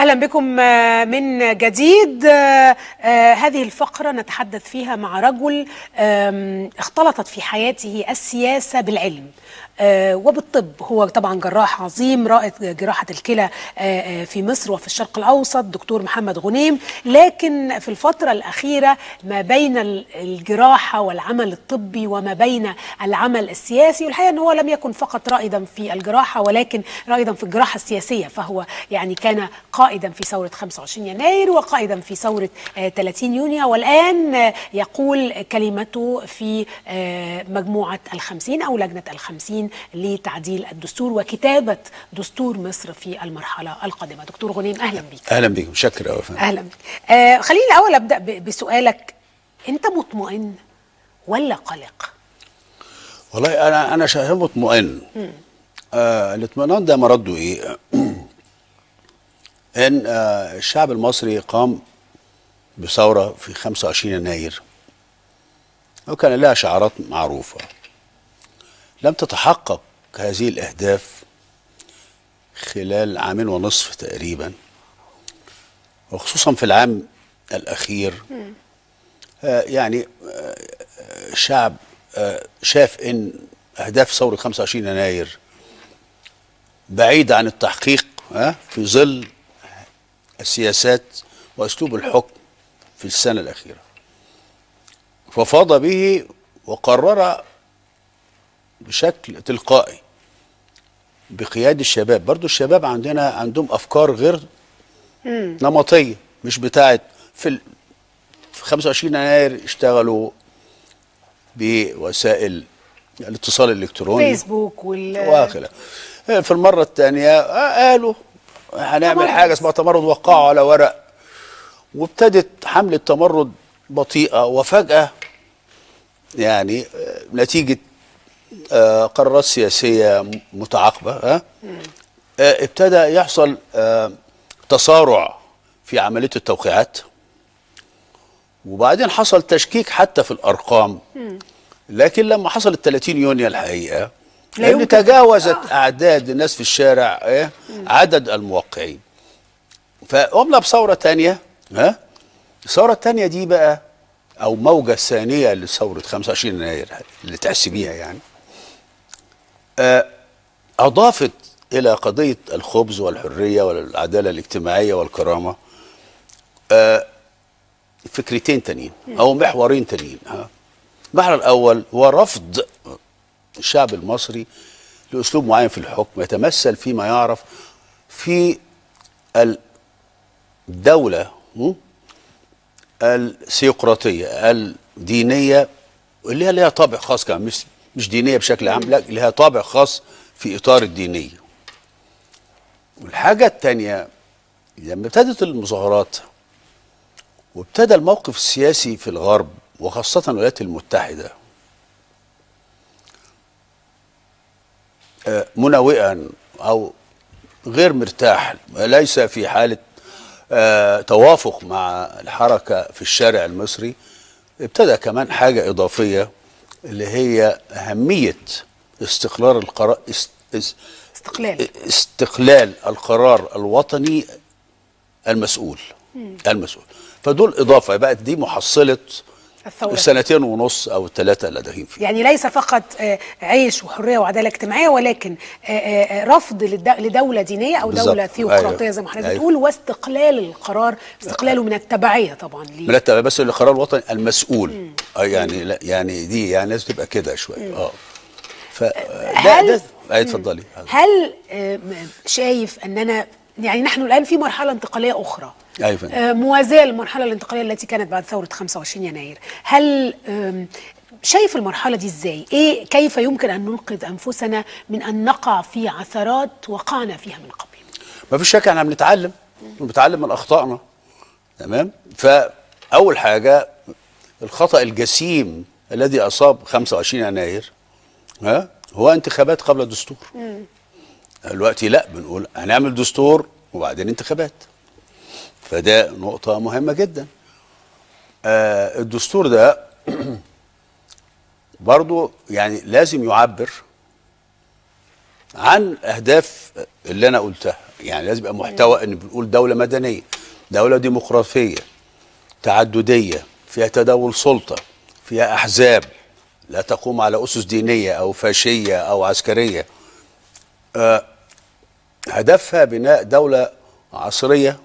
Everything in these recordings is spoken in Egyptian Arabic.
اهلا بكم آه، من جديد آه، آه، هذه الفقره نتحدث فيها مع رجل آم، اختلطت في حياته السياسه بالعلم آه، وبالطب هو طبعا جراح عظيم رائد جراحه الكلى آه، آه، في مصر وفي الشرق الاوسط دكتور محمد غنيم لكن في الفتره الاخيره ما بين ال- الجراحه والعمل الطبي وما بين العمل السياسي والحقيقه ان هو لم يكن فقط رائدا في الجراحه ولكن رائدا في الجراحه السياسيه فهو يعني كان قائدا في ثوره 25 يناير وقائدا في ثوره آه، 30 يونيو والان آه، يقول كلمته في آه، مجموعه الخمسين او لجنه الخمسين لتعديل الدستور وكتابه دستور مصر في المرحله القادمه دكتور غنيم اهلا بك اهلا بك متشكر قوي فندم اهلا بك آه خليني الاول ابدا ب- بسؤالك انت مطمئن ولا قلق والله انا انا شايف مطمئن آه الاطمئنان ده مرده ايه ان آه الشعب المصري قام بثوره في 25 يناير وكان لها شعارات معروفه لم تتحقق هذه الاهداف خلال عامين ونصف تقريبا وخصوصا في العام الاخير آه يعني آه الشعب آه شاف ان اهداف ثوره 25 يناير بعيده عن التحقيق آه في ظل السياسات واسلوب الحكم في السنه الاخيره ففاض به وقرر بشكل تلقائي بقيادة الشباب برضو الشباب عندنا عندهم أفكار غير نمطية مش بتاعت في, ال... في 25 يناير اشتغلوا بوسائل الاتصال الإلكتروني فيسبوك وال واخره في المرة الثانية قالوا هنعمل تمرد. حاجة اسمها تمرد وقعوا على ورق وابتدت حملة تمرد بطيئة وفجأة يعني آه، نتيجة آه، قرارات سياسية م- متعاقبة ها آه، ابتدى يحصل آه، تسارع في عملية التوقيعات وبعدين حصل تشكيك حتى في الأرقام لكن لما حصل ال 30 يونيو الحقيقة لا لأن يمكن- تجاوزت آه. أعداد الناس في الشارع إيه عدد الموقعين فقمنا بثورة تانية ها الثورة التانية دي بقى أو موجة ثانية لثورة 25 يناير اللي تحسبيها يعني آه، أضافت إلى قضية الخبز والحرية والعدالة الاجتماعية والكرامة آه، فكرتين تانيين أو محورين تانيين ها المحور الأول هو رفض الشعب المصري لأسلوب معين في الحكم يتمثل فيما يعرف في الدولة م? السيقراطية الدينية اللي هي لها طابع خاص كمان مش مش دينية بشكل عام لا لها طابع خاص في إطار الدينية والحاجة التانية لما ابتدت المظاهرات وابتدى الموقف السياسي في الغرب وخاصة الولايات المتحدة آه، مناوئا أو غير مرتاح ليس في حالة آه، توافق مع الحركة في الشارع المصري ابتدى كمان حاجة إضافية اللي هي أهمية استقرار القرار است... است... استقلال استقلال القرار الوطني المسؤول المسؤول فدول إضافة بقت دي محصلة الثورة السنتين ونص أو الثلاثة اللي داخلين فيها يعني ليس فقط آه، عيش وحريه وعداله اجتماعيه ولكن آه، آه، رفض للد- لدوله دينيه او بالظبط. دوله ثيوقراطيه أيوة. زي ما حضرتك أيوة. بتقول واستقلال القرار استقلاله من التبعيه طبعا ليه. مرتبة بس القرار الوطني المسؤول آه يعني لا يعني دي يعني لازم تبقى كده شوية اه ف هل- ده ده أي اتفضلي هل آه، م- شايف اننا يعني نحن الان في مرحله انتقاليه اخرى أيوة فندم. آه، موازيه للمرحله الانتقاليه التي كانت بعد ثوره 25 يناير هل آم، شايف المرحله دي ازاي ايه كيف يمكن ان ننقذ انفسنا من ان نقع في عثرات وقعنا فيها من قبل ما فيش شك احنا بنتعلم بنتعلم من اخطائنا تمام فاول حاجه الخطا الجسيم الذي اصاب 25 يناير ها هو انتخابات قبل الدستور دلوقتي لا بنقول هنعمل دستور وبعدين انتخابات فده نقطه مهمه جدا آه الدستور ده برضو يعني لازم يعبر عن اهداف اللي انا قلتها يعني لازم يبقى محتوى ان بنقول دوله مدنيه دوله ديمقراطيه تعدديه فيها تداول سلطه فيها احزاب لا تقوم على اسس دينيه او فاشيه او عسكريه آه، هدفها بناء دوله عصريه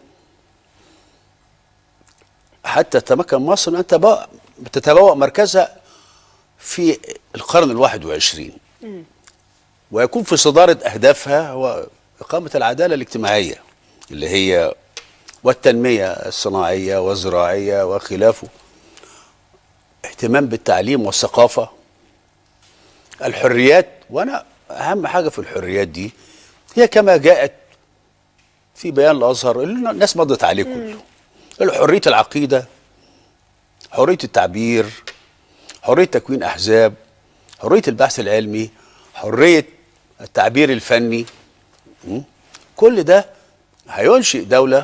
حتى تمكن مصر ان تبقى- تتبوأ مركزها في القرن الواحد وعشرين ويكون في صدارة أهدافها هو إقامة العدالة الاجتماعية اللي هي والتنمية الصناعية والزراعية وخلافه اهتمام بالتعليم والثقافة الحريات وأنا أهم حاجة في الحريات دي هي كما جاءت في بيان الأزهر اللي الناس مضت عليه كله حرية العقيدة حرية التعبير حرية تكوين أحزاب حرية البحث العلمي حرية التعبير الفني م? كل ده هينشئ دولة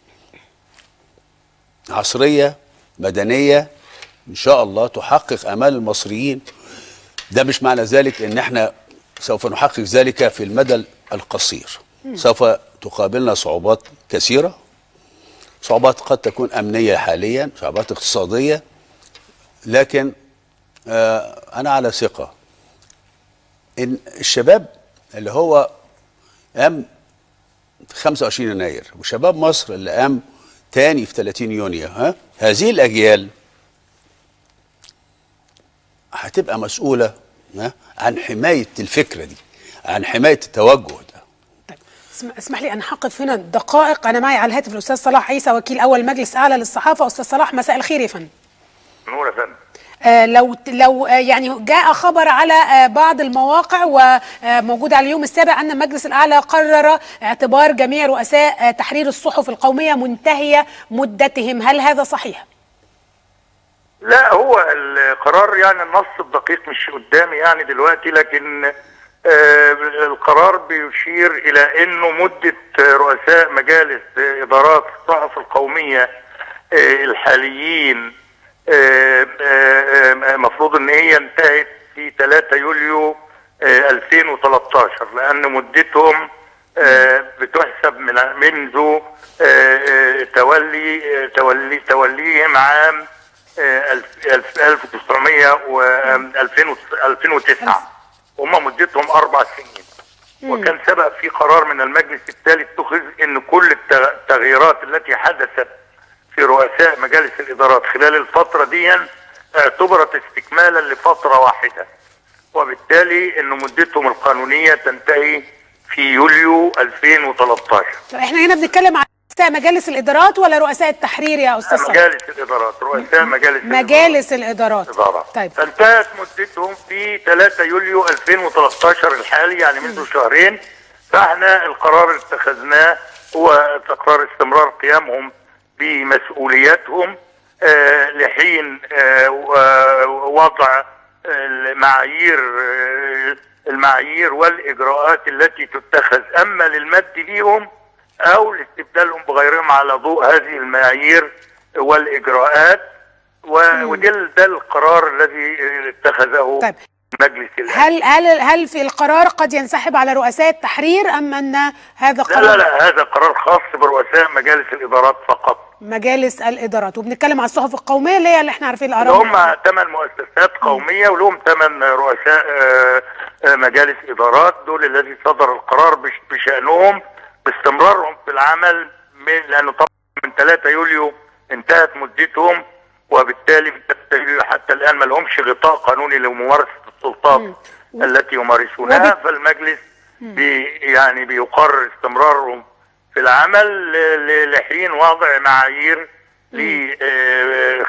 عصرية مدنية إن شاء الله تحقق آمال المصريين ده مش معنى ذلك إن احنا سوف نحقق ذلك في المدى القصير سوف تقابلنا صعوبات كثيرة صعوبات قد تكون أمنية حاليا صعوبات اقتصادية لكن آه أنا على ثقة إن الشباب اللي هو قام في 25 يناير وشباب مصر اللي قام تاني في 30 يونيو ها هذه الأجيال هتبقى مسؤولة ها عن حماية الفكرة دي عن حماية التوجه ده طيب اسم- اسمح لي ان احقق هنا دقائق انا معي على الهاتف الاستاذ صلاح عيسى وكيل اول مجلس اعلى للصحافه استاذ صلاح مساء الخير يا فندم نور يا فندم آه، لو لو آه، يعني جاء خبر على آه، بعض المواقع وموجود على اليوم السابع ان المجلس الاعلى قرر اعتبار جميع رؤساء آه، تحرير الصحف القوميه منتهيه مدتهم هل هذا صحيح؟ لا هو القرار يعني النص الدقيق مش قدامي يعني دلوقتي لكن آه، القرار بيشير الى انه مده رؤساء مجالس ادارات الصحف القوميه آه، الحاليين آه، آه، آه، مفروض ان هي انتهت في 3 يوليو آه، 2013 لان مدتهم آه، بتحسب من منذ آه، آه، تولي آه، تولي توليهم عام آه، الف- الف- 1900 و 2009 هم مدتهم اربع سنين وكان سبق في قرار من المجلس التالي اتخذ ان كل التغ- التغييرات التي حدثت في رؤساء مجالس الادارات خلال الفتره دي اعتبرت استكمالا لفتره واحده وبالتالي ان مدتهم القانونيه تنتهي في يوليو 2013 طب احنا هنا بنتكلم عن رؤساء مجالس الادارات ولا رؤساء التحرير يا استاذ صلاح؟ مجالس الادارات رؤساء مجالس مجالس الادارات الإدارة طيب فانتهت مدتهم في 3 يوليو 2013 الحالي يعني منذ شهرين فاحنا القرار اللي اتخذناه هو تقرار استمرار قيامهم بمسؤولياتهم آه لحين آه و- وضع المعايير آه المعايير والاجراءات التي تتخذ اما للمد ليهم او لاستبدالهم بغيرهم على ضوء هذه المعايير والاجراءات و- وده ال- ده القرار الذي اتخذه طيب مجلس الأمن هل هل هل في القرار قد ينسحب على رؤساء التحرير ام ان هذا لا قرار لا لا هذا قرار خاص برؤساء مجالس الادارات فقط مجالس الادارات وبنتكلم على الصحف القوميه اللي هي اللي احنا عارفين اللي الارقام هم ثمان مؤسسات قوميه ولهم ثمان رؤساء آه، آه، مجالس ادارات دول الذي صدر القرار بش- بشانهم باستمرارهم في العمل من لانه طبعا من 3 يوليو انتهت مدتهم وبالتالي من 3 يوليو حتى الان ما لهمش غطاء قانوني لممارسه السلطات التي يمارسونها وبت- فالمجلس بي يعني بيقرر استمرارهم في العمل ل- ل- لحين وضع معايير ل آه،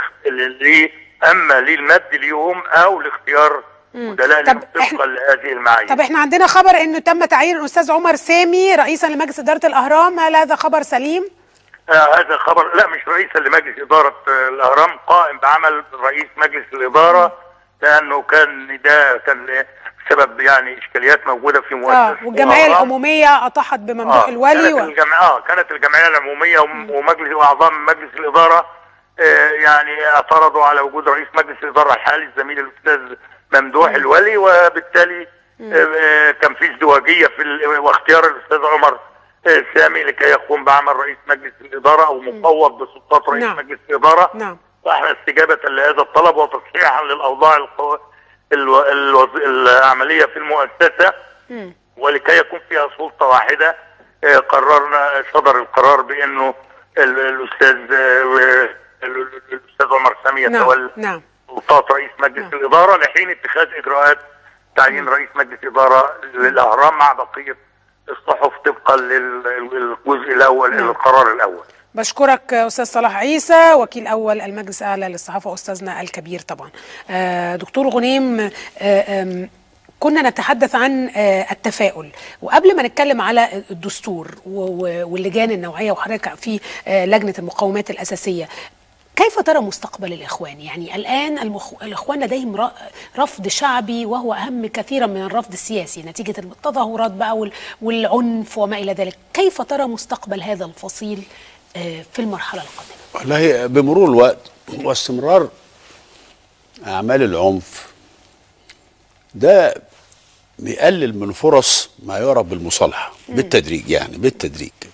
ل- اما للمد ليهم او لاختيار مدلاء طب لهم طبقا لهذه المعايير طب احنا عندنا خبر انه تم تعيين الاستاذ عمر سامي رئيسا لمجلس اداره الاهرام هل هذا خبر سليم؟ آه هذا خبر لا مش رئيسا لمجلس إدارة آه الأهرام قائم بعمل رئيس مجلس الإدارة لأنه كان ده كان سبب يعني إشكاليات موجودة في مؤسسة اه والجمعيه الأهرام. العموميه اطاحت بممدوح آه الولي كانت, و... الجمع... آه كانت الجمعية العمومية وم- ومجلس وأعضاء مجلس الإدارة آه يعني اعترضوا على وجود رئيس مجلس الإدارة الحالي الزميل الأستاذ ممدوح الولي وبالتالي آه آه، كان في ازدواجية في ال... واختيار الأستاذ عمر آه، سامي لكي يقوم بعمل رئيس مجلس الاداره او مفوض بسلطات رئيس نعم. مجلس الاداره نعم. فاحنا استجابه لهذا الطلب وتصحيحا للاوضاع القو... الو... الوز... العمليه في المؤسسه ولكي يكون فيها سلطه واحده آه، قررنا صدر القرار بانه ال- الاستاذ آه، ال- الاستاذ عمر سامي نعم يتولى نعم سلطات رئيس مجلس نعم. الاداره لحين اتخاذ اجراءات تعيين رئيس مجلس اداره للاهرام مع بقيه الصحف طبقا لل- للجزء الاول نعم. القرار الاول. بشكرك استاذ صلاح عيسى وكيل اول المجلس الاعلى للصحافه استاذنا الكبير طبعا آه، دكتور غنيم آه، آم، كنا نتحدث عن آه، التفاؤل وقبل ما نتكلم على الدستور و- و- واللجان النوعيه وحضرتك في آه، لجنه المقومات الاساسيه كيف ترى مستقبل الإخوان؟ يعني الآن المخ... الإخوان لديهم ر... رفض شعبي وهو أهم كثيرا من الرفض السياسي نتيجة التظاهرات بقى وال... والعنف وما إلى ذلك كيف ترى مستقبل هذا الفصيل آه، في المرحلة القادمة؟ والله بمرور الوقت واستمرار اعمال العنف ده بيقلل من فرص ما يعرف بالمصالحه بالتدريج يعني بالتدريج كده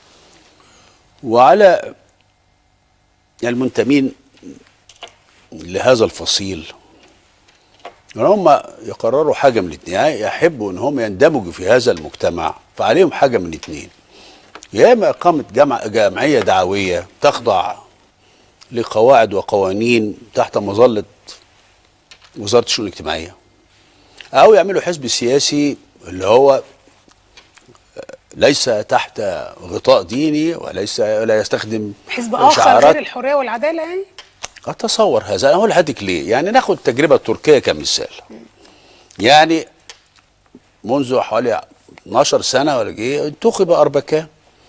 وعلى المنتمين لهذا الفصيل ان هم يقرروا حاجه من الاثنين يعني يحبوا ان هم يندمجوا في هذا المجتمع فعليهم حاجه من الاثنين يا اما اقامه جمع جمعيه دعويه تخضع لقواعد وقوانين تحت مظله وزاره الشؤون الاجتماعيه او يعملوا حزب سياسي اللي هو ليس تحت غطاء ديني وليس ولا يستخدم حزب آخر شعارات غير الحرية والعدالة يعني؟ اتصور هذا انا اقول لحضرتك ليه يعني ناخد التجربه التركيه كمثال يعني منذ حوالي 12 سنه ولا جه انتخب اربكان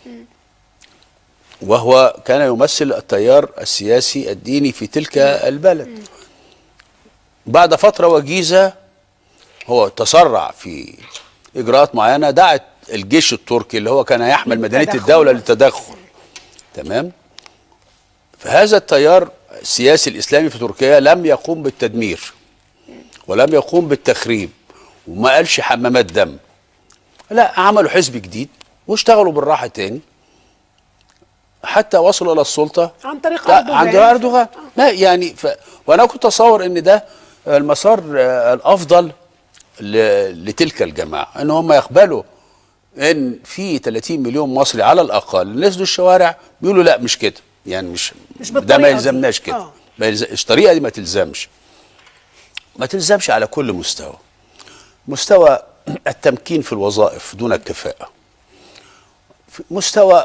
وهو كان يمثل التيار السياسي الديني في تلك البلد بعد فتره وجيزه هو تسرع في اجراءات معينه دعت الجيش التركي اللي هو كان يحمل مدينه للتدخل. الدوله للتدخل تمام فهذا التيار السياسي الاسلامي في تركيا لم يقوم بالتدمير ولم يقوم بالتخريب وما قالش حمامات دم لا عملوا حزب جديد واشتغلوا بالراحه تاني حتى وصلوا الى السلطه عن طريق لا، أردوغان. عند اردوغان ما يعني ف... وانا كنت اتصور ان ده المسار آه، الافضل ل... لتلك الجماعه ان هم يقبلوا ان في 30 مليون مصري على الاقل نزلوا الشوارع بيقولوا لا مش كده يعني مش, مش ده بالطريقة ما دي. يلزمناش كده آه. ما يلز... الطريقه دي ما تلزمش ما تلزمش على كل مستوى مستوى التمكين في الوظائف دون الكفاءه في مستوى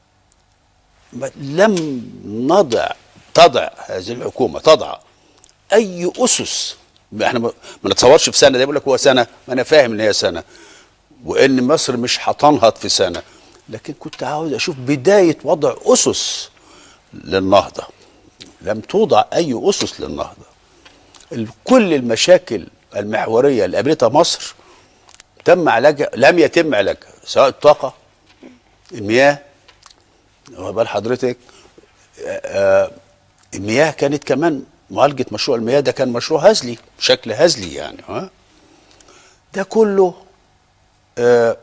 ما- لم نضع تضع هذه الحكومه تضع اي اسس احنا ما ما نتصورش في سنه ده بيقول لك هو سنه ما انا فاهم ان هي سنه وان مصر مش هتنهض في سنه لكن كنت عاوز اشوف بدايه وضع اسس للنهضه لم توضع اي اسس للنهضه ال- كل المشاكل المحوريه اللي قابلتها مصر تم علاجها لم يتم علاجها سواء الطاقه المياه واخد بال حضرتك آه، المياه كانت كمان معالجه مشروع المياه ده كان مشروع هزلي بشكل هزلي يعني ها ده كله آه،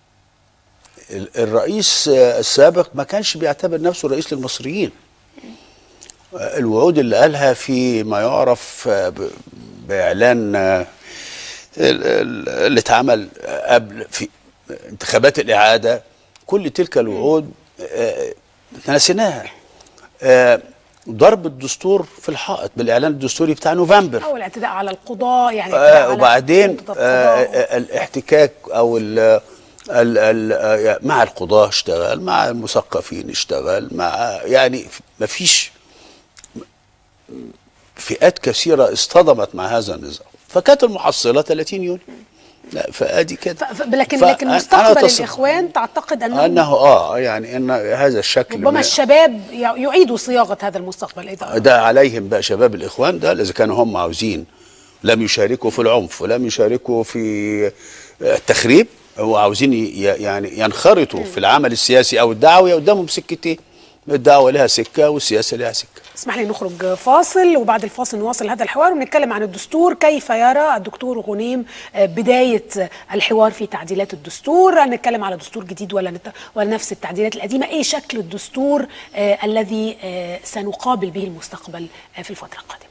ال- الرئيس آه، السابق ما كانش بيعتبر نفسه رئيس للمصريين آه، الوعود اللي قالها في ما يعرف آه، ب- باعلان آه، ال- ال- اللي اتعمل قبل في انتخابات الاعاده كل تلك الوعود آه، نسيناها آه، ضرب الدستور في الحائط بالاعلان الدستوري بتاع نوفمبر أو الاعتداء على القضاء يعني اعتداء آه على وبعدين سلطة آه القضاء. آه، الاحتكاك او ال ال ال آه، مع القضاة اشتغل مع المثقفين اشتغل مع يعني ما فيش فئات كثيرة اصطدمت مع هذا النظام فكانت المحصلة 30 يونيو لا فادي كده ف... ف... لكن ف- لكن أنا مستقبل أتصور الإخوان تعتقد أنه انه اه يعني ان هذا الشكل ربما من- الشباب ي- يعيدوا صياغة هذا المستقبل إذا ده عليهم بقى شباب الاخوان ده اذا كانوا هم عاوزين لم يشاركوا في العنف ولم يشاركوا في التخريب هو عاوزين ي- يعني ينخرطوا في العمل السياسي او الدعوي قدامهم سكتين الدعوه لها سكه والسياسه لها سكه اسمح لي نخرج فاصل وبعد الفاصل نواصل هذا الحوار ونتكلم عن الدستور كيف يرى الدكتور غنيم آه، بداية الحوار في تعديلات الدستور هل نتكلم على دستور جديد ولا نت... ولا نفس التعديلات القديمة ايه شكل الدستور آه، الذي آه، سنقابل به المستقبل آه، في الفترة القادمة